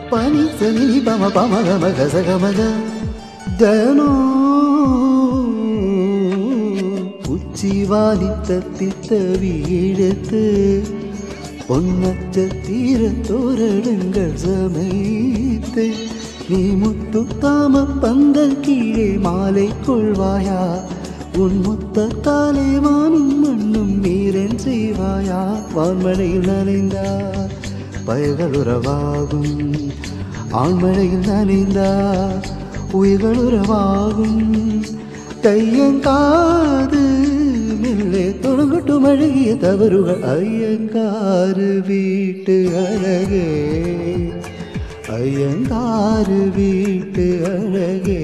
பனி சனி பம பம கம கச கமக தனோ உச்சிவாலி தத்தித்த வீழத்து பொன்னச்சத்தீர தோரடுங்கள் சமைத்து நீ முத்துத்தாம பந்தல் கீழே மாலை கொள்வாயா உன் முத்தத்தாலே வானும் மண்ணும் நீரன் செய்வாயா வான்மழையில் நனைந்தார் பயகள் உறவாகும் ஆண்மழையில் நனைந்தார் உயிர்கள் உறவாகும் கையங்காது மெல்லே தொடங்கட்டும் அழகிய தவறுகள் ஐயங்காறு வீட்டு அழகே ஐயங்காறு வீட்டு அழகே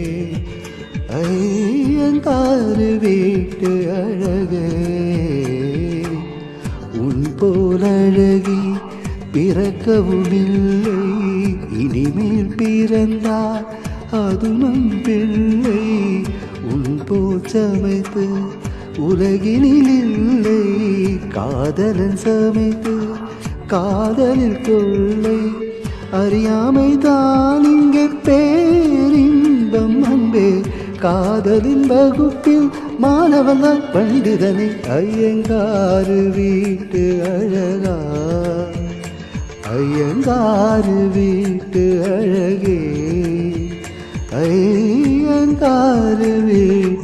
ஐயங்காறு வீட்டு அழகே உன் போல் அழகி பிறக்கவும் இல்லை இனிமேல் பிறந்தார் அது நம் பிள்ளை உன் போல் சமைத்து உலகினில் இல்லை காதலன் சமைத்து காதலில் கொள்ளை அறியாமை தான் இங்கே பேரின்பம் அன்பே காதலின் வகுப்பில் மாணவன் தான் பண்டிதனை ஐயங்காறு வீட்டு அழகா ஐயங்காறு வீட்டு அழகே ஐயங்காறு வீட்டு